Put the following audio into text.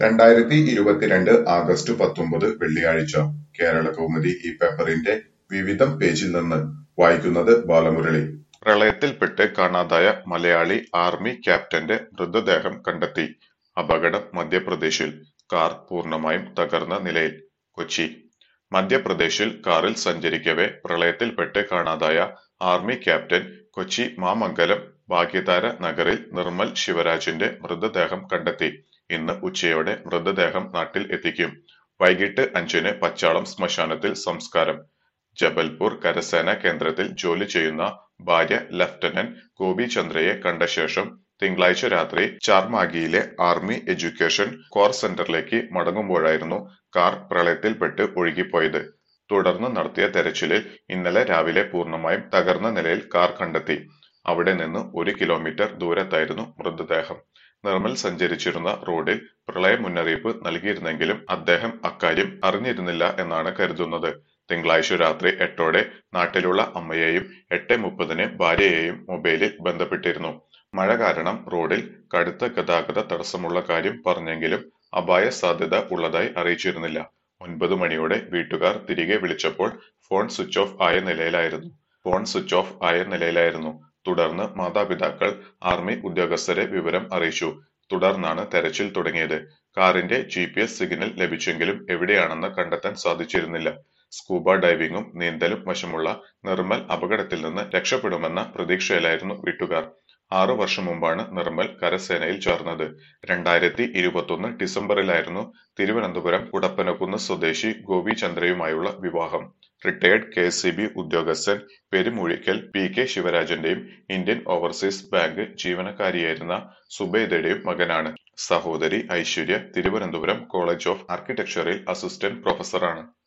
രണ്ടായിരത്തി ഇരുപത്തിരണ്ട് ആഗസ്റ്റ് പത്തൊമ്പത് വെള്ളിയാഴ്ച കേരളകൗമുദി ഈ പേപ്പറിന്റെ വിവിധം പേജിൽ നിന്ന് വായിക്കുന്നത് ബാലമുരളി പ്രളയത്തിൽപ്പെട്ട് കാണാതായ മലയാളി ആർമി ക്യാപ്റ്റന്റെ മൃതദേഹം കണ്ടെത്തി അപകടം മധ്യപ്രദേശിൽ കാർ പൂർണ്ണമായും തകർന്ന നിലയിൽ കൊച്ചി മധ്യപ്രദേശിൽ കാറിൽ സഞ്ചരിക്കവെ പ്രളയത്തിൽപ്പെട്ട് കാണാതായ ആർമി ക്യാപ്റ്റൻ കൊച്ചി മാമംഗലം ഭാഗ്യധാര നഗറിൽ നിർമ്മൽ ശിവരാജിന്റെ മൃതദേഹം കണ്ടെത്തി ഇന്ന് ഉച്ചയോടെ മൃതദേഹം നാട്ടിൽ എത്തിക്കും വൈകിട്ട് അഞ്ചിന് പച്ചാളം ശ്മശാനത്തിൽ സംസ്കാരം ജബൽപൂർ കരസേനാ കേന്ദ്രത്തിൽ ജോലി ചെയ്യുന്ന ഭാര്യ ലഫ്റ്റനന്റ് ഗോപി ചന്ദ്രയെ കണ്ട ശേഷം തിങ്കളാഴ്ച രാത്രി ചാർമാഗിയിലെ ആർമി എഡ്യൂക്കേഷൻ കോർ സെന്ററിലേക്ക് മടങ്ങുമ്പോഴായിരുന്നു കാർ പ്രളയത്തിൽപ്പെട്ട് ഒഴുകിപ്പോയത് തുടർന്ന് നടത്തിയ തെരച്ചിലിൽ ഇന്നലെ രാവിലെ പൂർണ്ണമായും തകർന്ന നിലയിൽ കാർ കണ്ടെത്തി അവിടെ നിന്ന് ഒരു കിലോമീറ്റർ ദൂരത്തായിരുന്നു മൃതദേഹം നിർമ്മൽ സഞ്ചരിച്ചിരുന്ന റോഡിൽ പ്രളയ മുന്നറിയിപ്പ് നൽകിയിരുന്നെങ്കിലും അദ്ദേഹം അക്കാര്യം അറിഞ്ഞിരുന്നില്ല എന്നാണ് കരുതുന്നത് തിങ്കളാഴ്ച രാത്രി എട്ടോടെ നാട്ടിലുള്ള അമ്മയെയും എട്ട് മുപ്പതിന് ഭാര്യയെയും മൊബൈലിൽ ബന്ധപ്പെട്ടിരുന്നു മഴ കാരണം റോഡിൽ കടുത്ത ഗതാഗത തടസ്സമുള്ള കാര്യം പറഞ്ഞെങ്കിലും അപായ സാധ്യത ഉള്ളതായി അറിയിച്ചിരുന്നില്ല ഒൻപത് മണിയോടെ വീട്ടുകാർ തിരികെ വിളിച്ചപ്പോൾ ഫോൺ സ്വിച്ച് ഓഫ് ആയ നിലയിലായിരുന്നു ഫോൺ സ്വിച്ച് ഓഫ് ആയ നിലയിലായിരുന്നു തുടർന്ന് മാതാപിതാക്കൾ ആർമി ഉദ്യോഗസ്ഥരെ വിവരം അറിയിച്ചു തുടർന്നാണ് തെരച്ചിൽ തുടങ്ങിയത് കാറിന്റെ ജി പി എസ് സിഗ്നൽ ലഭിച്ചെങ്കിലും എവിടെയാണെന്ന് കണ്ടെത്താൻ സാധിച്ചിരുന്നില്ല സ്കൂബ ഡൈവിംഗും നീന്തലും വശമുള്ള നിർമ്മൽ അപകടത്തിൽ നിന്ന് രക്ഷപ്പെടുമെന്ന പ്രതീക്ഷയിലായിരുന്നു വീട്ടുകാർ ആറു വർഷം മുമ്പാണ് നിർമ്മൽ കരസേനയിൽ ചേർന്നത് രണ്ടായിരത്തി ഇരുപത്തൊന്ന് ഡിസംബറിലായിരുന്നു തിരുവനന്തപുരം കുടപ്പനക്കുന്ന് സ്വദേശി ഗോപി ചന്ദ്രയുമായുള്ള വിവാഹം retired K S C B ഉദ്യോഗസ്ഥൻ പെരുമൂഴിക്കൽ പി കെ ശിവരാജന്റെയും ഇന്ത്യൻ ഓവർസീസ് ബാങ്ക് ജീവനക്കാരിയായിരുന്ന സുബൈദയുടെയും മകനാണ് സഹോദരി ഐശ്വര്യ തിരുവനന്തപുരം കോളേജ് ഓഫ് ആർക്കിടെക്ചറിൽ അസിസ്റ്റന്റ് പ്രൊഫസറാണ്